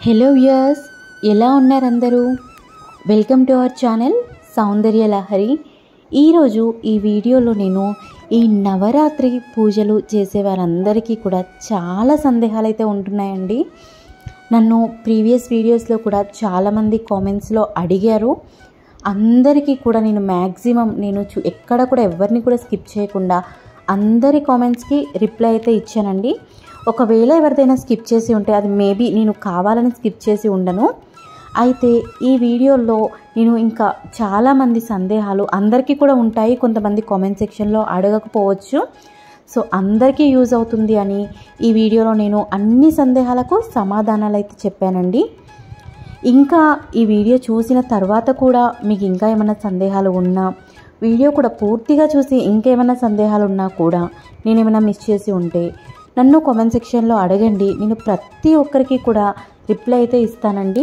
hello viewers ఎలా ఉన్నారు అందరూ welcome to our channel Soundarya Lahari ఈరోజు ఈ వీడియోలో నేను ఈ నవరాత్రి పూజలు చేసే వారందరికీ కూడా చాలా సందేహాలు అయితే ఉంటున్నాయండి నన్ను ప్రీవియస్ వీడియోస్లో కూడా చాలామంది కామెంట్స్లో అడిగారు అందరికీ కూడా నేను మ్యాక్సిమం నేను చూ ఎక్కడ కూడా ఎవరిని కూడా స్కిప్ చేయకుండా అందరి కామెంట్స్కి రిప్లై అయితే ఇచ్చానండి ఒకవేళ ఎవరిదైనా స్కిప్ చేసి ఉంటే అది మేబీ నేను కావాలని స్కిప్ చేసి ఉండను అయితే ఈ వీడియోలో నేను ఇంకా చాలామంది సందేహాలు అందరికీ కూడా ఉంటాయి కొంతమంది కామెంట్ సెక్షన్లో అడగకపోవచ్చు సో అందరికీ యూజ్ అవుతుంది అని ఈ వీడియోలో నేను అన్ని సందేహాలకు సమాధానాలు అయితే చెప్పానండి ఇంకా ఈ వీడియో చూసిన తర్వాత కూడా మీకు ఇంకా ఏమైనా సందేహాలు ఉన్నా వీడియో కూడా పూర్తిగా చూసి ఇంకేమైనా సందేహాలు ఉన్నా కూడా నేను ఏమైనా మిస్ చేసి ఉంటే నన్ను కామెంట్ సెక్షన్లో అడగండి నేను ప్రతి ఒక్కరికి కూడా రిప్లై అయితే ఇస్తానండి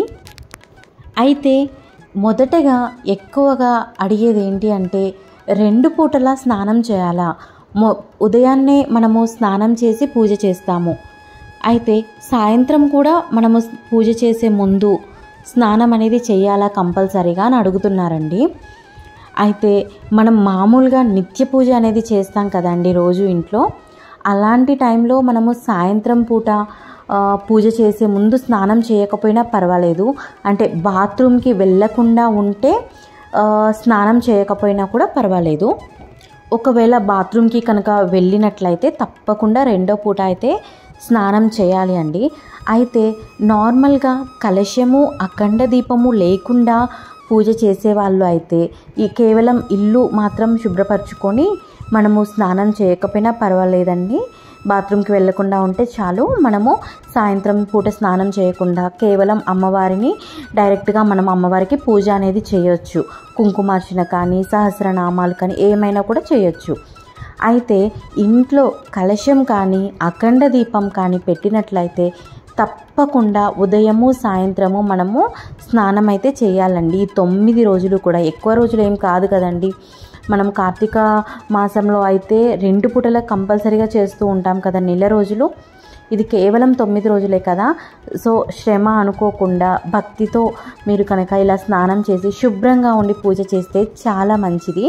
అయితే మొదటగా ఎక్కువగా అడిగేది ఏంటి అంటే రెండు పూటలా స్నానం చేయాలా మొ ఉదయాన్నే మనము స్నానం చేసి పూజ చేస్తాము అయితే సాయంత్రం కూడా మనము పూజ చేసే ముందు స్నానం అనేది చేయాలా కంపల్సరీగా అని అడుగుతున్నారండి అయితే మనం మామూలుగా నిత్య పూజ అనేది చేస్తాం కదండి రోజు ఇంట్లో అలాంటి టైంలో మనము సాయంత్రం పూట ఆ, పూజ చేసే ముందు స్నానం చేయకపోయినా పర్వాలేదు అంటే బాత్రూమ్కి వెళ్ళకుండా ఉంటే ఆ, స్నానం చేయకపోయినా కూడా పర్వాలేదు ఒకవేళ బాత్రూమ్కి కనుక వెళ్ళినట్లయితే తప్పకుండా రెండో పూట అయితే స్నానం చేయాలి అండి అయితే నార్మల్గా కలశము అఖండ దీపము లేకుండా పూజ చేసేవాళ్ళు అయితే ఈ కేవలం ఇల్లు మాత్రం శుభ్రపరచుకొని మనము స్నానం చేయకపోయినా పర్వాలేదండి బాత్రూమ్కి వెళ్ళకుండా ఉంటే చాలు మనము సాయంత్రం పూట స్నానం చేయకుండా కేవలం అమ్మవారిని డైరెక్ట్గా మనం అమ్మవారికి పూజ అనేది చేయొచ్చు కుంకుమార్చన కానీ సహస్రనామాలు కానీ ఏమైనా కూడా చేయొచ్చు అయితే ఇంట్లో కలశం కానీ అఖండ దీపం కానీ పెట్టినట్లయితే తప్పకుండా ఉదయము సాయంత్రము మనము స్నానం అయితే చేయాలండి ఈ తొమ్మిది రోజులు కూడా ఎక్కువ రోజులు ఏం కాదు కదండి మనం కార్తీక మాసంలో అయితే రెండు పూటల కంపల్సరీగా చేస్తూ ఉంటాం కదా నెల రోజులు ఇది కేవలం తొమ్మిది రోజులే కదా సో శ్రమ అనుకోకుండా భక్తితో మీరు కనుక ఇలా స్నానం చేసి శుభ్రంగా ఉండి పూజ చేస్తే చాలా మంచిది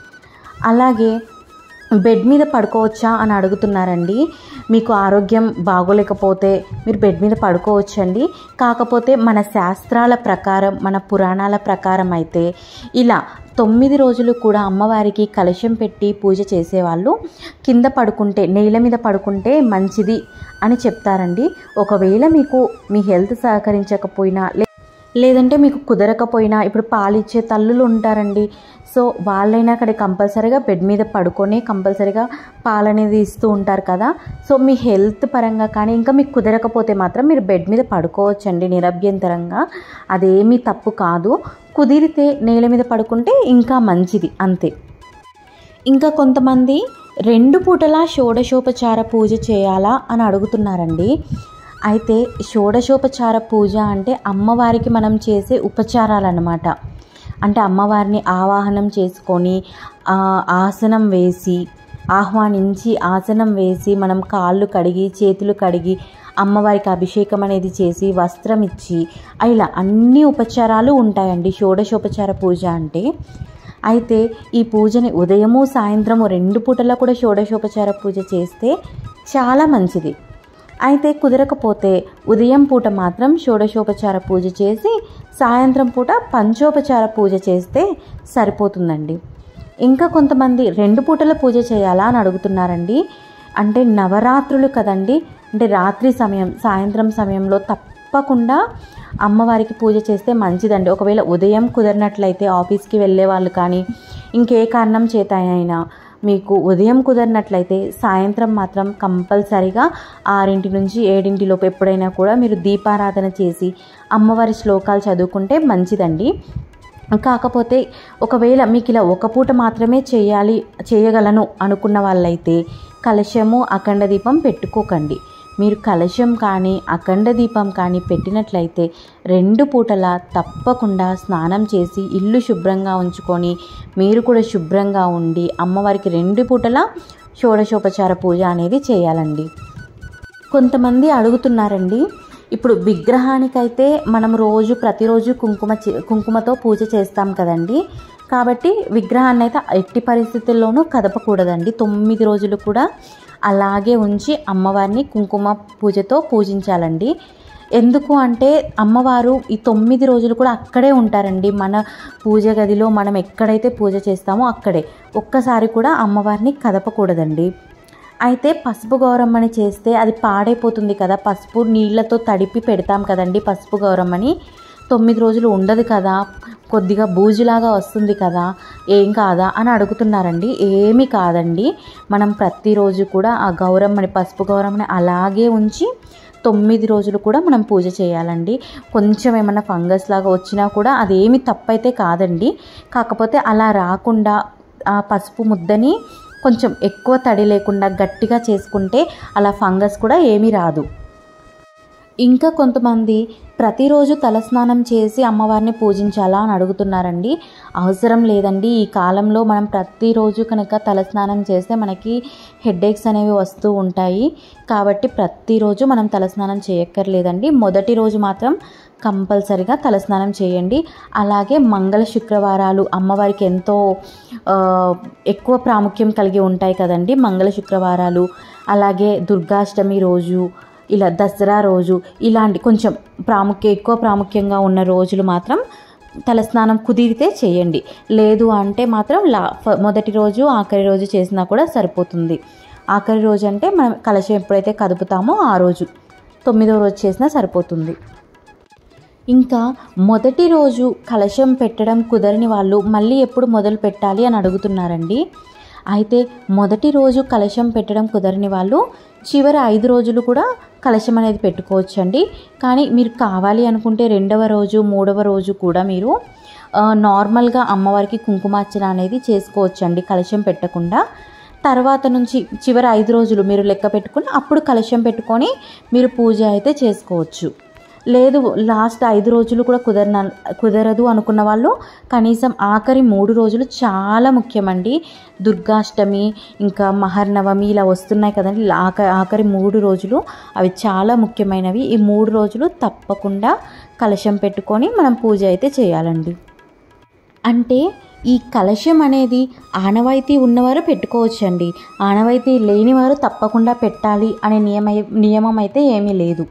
అలాగే బెడ్ మీద పడుకోవచ్చా అని అడుగుతున్నారండి మీకు ఆరోగ్యం బాగోలేకపోతే మీరు బెడ్ మీద పడుకోవచ్చండి కాకపోతే మన శాస్త్రాల ప్రకారం మన పురాణాల ప్రకారం అయితే ఇలా తొమ్మిది రోజులు కూడా అమ్మవారికి కలశం పెట్టి పూజ చేసేవాళ్ళు కింద పడుకుంటే నేల మీద పడుకుంటే మంచిది అని చెప్తారండి ఒకవేళ మీకు మీ హెల్త్ సహకరించకపోయినా లే లేదంటే మీకు కుదరకపోయినా ఇప్పుడు పాలిచ్చే తల్లులు ఉంటారండి సో వాళ్ళైనా అక్కడ కంపల్సరీగా బెడ్ మీద పడుకొని కంపల్సరీగా పాలు అనేది ఇస్తూ ఉంటారు కదా సో మీ హెల్త్ పరంగా కానీ ఇంకా మీకు కుదరకపోతే మాత్రం మీరు బెడ్ మీద పడుకోవచ్చండి నిరభ్యంతరంగా అదేమీ తప్పు కాదు కుదిరితే నేల మీద పడుకుంటే ఇంకా మంచిది అంతే ఇంకా కొంతమంది రెండు పూటలా షోడశోపచార పూజ చేయాలా అని అడుగుతున్నారండి అయితే షోడశోపచార పూజ అంటే అమ్మవారికి మనం చేసే ఉపచారాలు అన్నమాట అంటే అమ్మవారిని ఆవాహనం చేసుకొని ఆ, ఆసనం వేసి ఆహ్వానించి ఆసనం వేసి మనం కాళ్ళు కడిగి చేతులు కడిగి అమ్మవారికి అభిషేకం అనేది చేసి వస్త్రం ఇచ్చి ఇలా అన్ని ఉపచారాలు ఉంటాయండి షోడశోపచార పూజ అంటే అయితే ఈ పూజని ఉదయము సాయంత్రము రెండు పూటలా కూడా షోడశోపచార పూజ చేస్తే చాలా మంచిది అయితే కుదరకపోతే ఉదయం పూట మాత్రం షోడశోపచార పూజ చేసి సాయంత్రం పూట పంచోపచార పూజ చేస్తే సరిపోతుందండి ఇంకా కొంతమంది రెండు పూటల పూజ చేయాలా అని అడుగుతున్నారండి అంటే నవరాత్రులు కదండి అంటే రాత్రి సమయం సాయంత్రం సమయంలో తప్పకుండా అమ్మవారికి పూజ చేస్తే మంచిదండి ఒకవేళ ఉదయం కుదిరినట్లయితే ఆఫీస్కి వెళ్ళే వాళ్ళు కానీ ఇంకే కారణం చేత అయినా మీకు ఉదయం కుదిరినట్లయితే సాయంత్రం మాత్రం కంపల్సరీగా ఆరింటి నుంచి ఏడింటిలోపు ఎప్పుడైనా కూడా మీరు దీపారాధన చేసి అమ్మవారి శ్లోకాలు చదువుకుంటే మంచిదండి కాకపోతే ఒకవేళ మీకు ఇలా ఒక పూట మాత్రమే చేయాలి చేయగలను అనుకున్న వాళ్ళైతే కలశము అఖండ దీపం పెట్టుకోకండి మీరు కలశం కానీ అఖండ దీపం కానీ పెట్టినట్లయితే రెండు పూటలా తప్పకుండా స్నానం చేసి ఇల్లు శుభ్రంగా ఉంచుకొని మీరు కూడా శుభ్రంగా ఉండి అమ్మవారికి రెండు పూటలా షోడశోపచార పూజ అనేది చేయాలండి కొంతమంది అడుగుతున్నారండి ఇప్పుడు విగ్రహానికైతే మనం రోజు ప్రతిరోజు కుంకుమ చే- కుంకుమతో పూజ చేస్తాం కదండి కాబట్టి విగ్రహాన్ని అయితే ఎట్టి పరిస్థితుల్లోనూ కదపకూడదండి తొమ్మిది రోజులు కూడా అలాగే ఉంచి అమ్మవారిని కుంకుమ పూజతో పూజించాలండి ఎందుకు అంటే అమ్మవారు ఈ తొమ్మిది రోజులు కూడా అక్కడే ఉంటారండి మన పూజ గదిలో మనం ఎక్కడైతే పూజ చేస్తామో అక్కడే ఒక్కసారి కూడా అమ్మవారిని కదపకూడదండి అయితే పసుపు గౌరమ్మని చేస్తే అది పాడైపోతుంది కదా పసుపు నీళ్ళతో తడిపి పెడతాం కదండి పసుపు గౌరమ్మని తొమ్మిది రోజులు ఉండదు కదా కొద్దిగా బూజులాగా వస్తుంది కదా ఏం కాదా అని అడుగుతున్నారండి ఏమీ కాదండి మనం ప్రతిరోజు కూడా ఆ గౌరమ్మని పసుపు గౌరమ్మని అలాగే ఉంచి తొమ్మిది రోజులు కూడా మనం పూజ చేయాలండి కొంచెం ఏమైనా ఫంగస్ లాగా వచ్చినా కూడా అదేమి తప్పైతే కాదండి కాకపోతే అలా రాకుండా ఆ పసుపు ముద్దని కొంచెం ఎక్కువ తడి లేకుండా గట్టిగా చేసుకుంటే అలా ఫంగస్ కూడా ఏమీ రాదు ఇంకా కొంతమంది ప్రతిరోజు తలస్నానం చేసి అమ్మవారిని పూజించాలా అని అడుగుతున్నారండి అవసరం లేదండి ఈ కాలంలో మనం ప్రతిరోజు కనుక తలస్నానం చేస్తే మనకి హెడేక్స్ అనేవి వస్తూ ఉంటాయి కాబట్టి ప్రతిరోజు మనం తలస్నానం చేయక్కర్లేదండి మొదటి రోజు మాత్రం కంపల్సరిగా తలస్నానం చేయండి అలాగే మంగళ శుక్రవారాలు అమ్మవారికి ఎంతో ఆ, ఎక్కువ ప్రాముఖ్యం కలిగి ఉంటాయి కదండి మంగళ శుక్రవారాలు అలాగే దుర్గాష్టమి రోజు ఇలా దసరా రోజు ఇలాంటి కొంచెం ప్రాముఖ్య ఎక్కువ ప్రాముఖ్యంగా ఉన్న రోజులు మాత్రం తలస్నానం కుదిరితే చేయండి లేదు అంటే మాత్రం లా ఫ- మొదటి రోజు ఆఖరి రోజు చేసినా కూడా సరిపోతుంది ఆఖరి రోజు అంటే మనం కలశం ఎప్పుడైతే కదుపుతామో ఆ రోజు తొమ్మిదో రోజు చేసినా సరిపోతుంది ఇంకా మొదటి రోజు కలశం పెట్టడం కుదరని వాళ్ళు మళ్ళీ ఎప్పుడు మొదలు పెట్టాలి అని అడుగుతున్నారండి అయితే మొదటి రోజు కలశం పెట్టడం కుదరని వాళ్ళు చివరి ఐదు రోజులు కూడా కలశం అనేది పెట్టుకోవచ్చండి కానీ మీరు కావాలి అనుకుంటే రెండవ రోజు మూడవ రోజు కూడా మీరు ఆ, నార్మల్గా అమ్మవారికి కుంకుమార్చన అనేది చేసుకోవచ్చండి కలశం పెట్టకుండా తర్వాత నుంచి చివరి ఐదు రోజులు మీరు లెక్క పెట్టుకుని అప్పుడు కలశం పెట్టుకొని మీరు పూజ అయితే చేసుకోవచ్చు లేదు లాస్ట్ ఐదు రోజులు కూడా కుదరన కుదరదు అనుకున్న వాళ్ళు కనీసం ఆఖరి మూడు రోజులు చాలా ముఖ్యమండి దుర్గాష్టమి ఇంకా మహర్నవమి ఇలా వస్తున్నాయి కదండి ఆఖ ఆఖరి మూడు రోజులు అవి చాలా ముఖ్యమైనవి ఈ మూడు రోజులు తప్పకుండా కలశం పెట్టుకొని మనం పూజ అయితే చేయాలండి అంటే ఈ కలశం అనేది ఆనవాయితీ ఉన్నవారు పెట్టుకోవచ్చండి ఆనవాయితీ లేనివారు తప్పకుండా పెట్టాలి అనే నియమ నియమం అయితే ఏమీ లేదు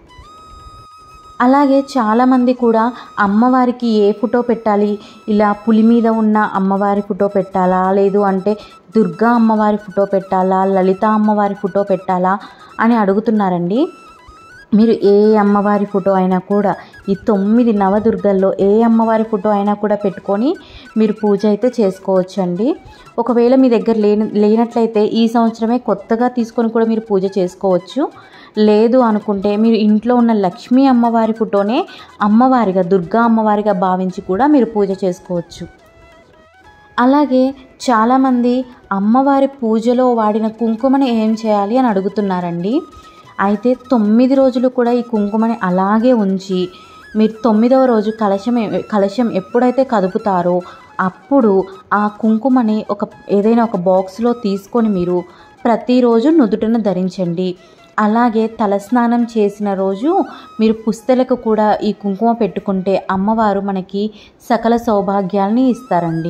అలాగే చాలామంది కూడా అమ్మవారికి ఏ ఫోటో పెట్టాలి ఇలా పులి మీద ఉన్న అమ్మవారి ఫోటో పెట్టాలా లేదు అంటే దుర్గా అమ్మవారి ఫోటో పెట్టాలా లలిత అమ్మవారి ఫోటో పెట్టాలా అని అడుగుతున్నారండి మీరు ఏ అమ్మవారి ఫోటో అయినా కూడా ఈ తొమ్మిది నవదుర్గల్లో ఏ అమ్మవారి ఫోటో అయినా కూడా పెట్టుకొని మీరు పూజ అయితే చేసుకోవచ్చండి ఒకవేళ మీ దగ్గర లేని లేనట్లయితే ఈ సంవత్సరమే కొత్తగా తీసుకొని కూడా మీరు పూజ చేసుకోవచ్చు లేదు అనుకుంటే మీరు ఇంట్లో ఉన్న లక్ష్మీ అమ్మవారి ఫోటోనే అమ్మవారిగా దుర్గా అమ్మవారిగా భావించి కూడా మీరు పూజ చేసుకోవచ్చు అలాగే చాలామంది అమ్మవారి పూజలో వాడిన కుంకుమని ఏం చేయాలి అని అడుగుతున్నారండి అయితే తొమ్మిది రోజులు కూడా ఈ కుంకుమని అలాగే ఉంచి మీరు తొమ్మిదవ రోజు కలశం ఎ- కలశం ఎప్పుడైతే కదుపుతారో అప్పుడు ఆ కుంకుమని ఒక ఏదైనా ఒక బాక్స్లో తీసుకొని మీరు ప్రతిరోజు నుదుటను ధరించండి అలాగే తలస్నానం చేసిన రోజు మీరు పుస్తలకు కూడా ఈ కుంకుమ పెట్టుకుంటే అమ్మవారు మనకి సకల సౌభాగ్యాల్ని ఇస్తారండి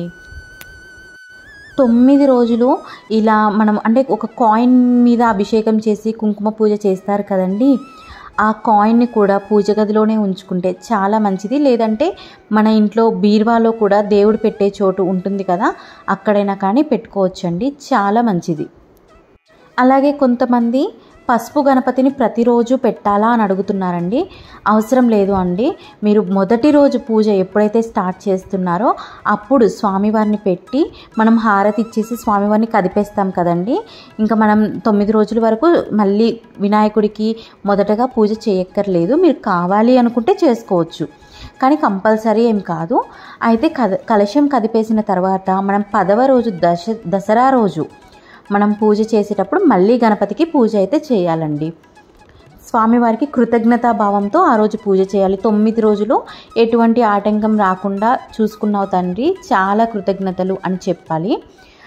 తొమ్మిది రోజులు ఇలా మనం అంటే ఒక కాయిన్ మీద అభిషేకం చేసి కుంకుమ పూజ చేస్తారు కదండి ఆ కాయిన్ని కూడా పూజ గదిలోనే ఉంచుకుంటే చాలా మంచిది లేదంటే మన ఇంట్లో బీర్వాలో కూడా దేవుడు పెట్టే చోటు ఉంటుంది కదా అక్కడైనా కానీ పెట్టుకోవచ్చండి చాలా మంచిది అలాగే కొంతమంది పసుపు గణపతిని ప్రతిరోజు పెట్టాలా అని అడుగుతున్నారండి అవసరం లేదు అండి మీరు మొదటి రోజు పూజ ఎప్పుడైతే స్టార్ట్ చేస్తున్నారో అప్పుడు స్వామివారిని పెట్టి మనం హారతి ఇచ్చేసి స్వామివారిని కదిపేస్తాం కదండి ఇంకా మనం తొమ్మిది రోజుల వరకు మళ్ళీ వినాయకుడికి మొదటగా పూజ చేయక్కర్లేదు మీరు కావాలి అనుకుంటే చేసుకోవచ్చు కానీ కంపల్సరీ ఏం కాదు అయితే కద కలశం కదిపేసిన తర్వాత మనం పదవ రోజు దశ దసరా రోజు మనం పూజ చేసేటప్పుడు మళ్ళీ గణపతికి పూజ అయితే చేయాలండి స్వామివారికి కృతజ్ఞతా భావంతో ఆ రోజు పూజ చేయాలి తొమ్మిది రోజులు ఎటువంటి ఆటంకం రాకుండా చూసుకున్నావు తండ్రి చాలా కృతజ్ఞతలు అని చెప్పాలి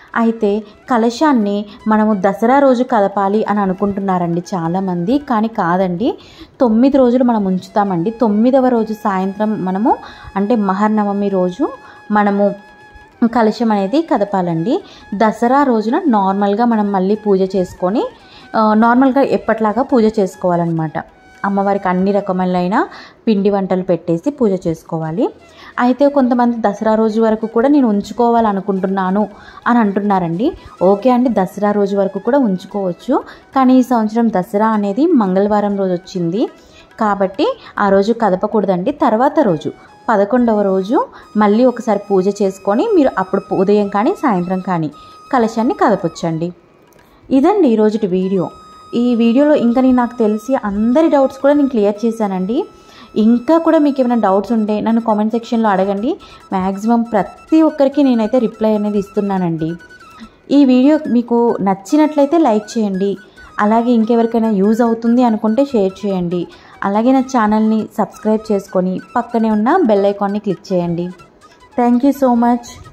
అయితే కలశాన్ని మనము దసరా రోజు కదపాలి అని అనుకుంటున్నారండి చాలామంది కానీ కాదండి తొమ్మిది రోజులు మనం ఉంచుతామండి తొమ్మిదవ రోజు సాయంత్రం మనము అంటే మహర్నవమి రోజు మనము కలశం అనేది కదపాలండి దసరా రోజున నార్మల్గా మనం మళ్ళీ పూజ చేసుకొని ఆ, నార్మల్గా ఎప్పట్లాగా పూజ చేసుకోవాలన్నమాట అమ్మవారికి అన్ని రకములైన పిండి వంటలు పెట్టేసి పూజ చేసుకోవాలి అయితే కొంతమంది దసరా రోజు వరకు కూడా నేను ఉంచుకోవాలనుకుంటున్నాను అని అంటున్నారండి ఓకే అండి దసరా రోజు వరకు కూడా ఉంచుకోవచ్చు కానీ ఈ సంవత్సరం దసరా అనేది మంగళవారం రోజు వచ్చింది కాబట్టి ఆ రోజు కదపకూడదండి తర్వాత రోజు పదకొండవ రోజు మళ్ళీ ఒకసారి పూజ చేసుకొని మీరు అప్పుడు ఉదయం కానీ సాయంత్రం కానీ కలశాన్ని కదపొచ్చండి ఇదండి ఈరోజుటి వీడియో ఈ వీడియోలో ఇంకా నేను నాకు తెలిసి అందరి డౌట్స్ కూడా నేను క్లియర్ చేశానండి ఇంకా కూడా మీకు ఏమైనా డౌట్స్ ఉంటే నన్ను కామెంట్ సెక్షన్లో అడగండి మ్యాక్సిమం ప్రతి ఒక్కరికి నేనైతే రిప్లై అనేది ఇస్తున్నానండి ఈ వీడియో మీకు నచ్చినట్లయితే లైక్ చేయండి అలాగే ఇంకెవరికైనా యూజ్ అవుతుంది అనుకుంటే షేర్ చేయండి అలాగే నా ఛానల్ని సబ్స్క్రైబ్ చేసుకొని పక్కనే ఉన్న బెల్ ఐకాన్ని క్లిక్ చేయండి థ్యాంక్ యూ సో మచ్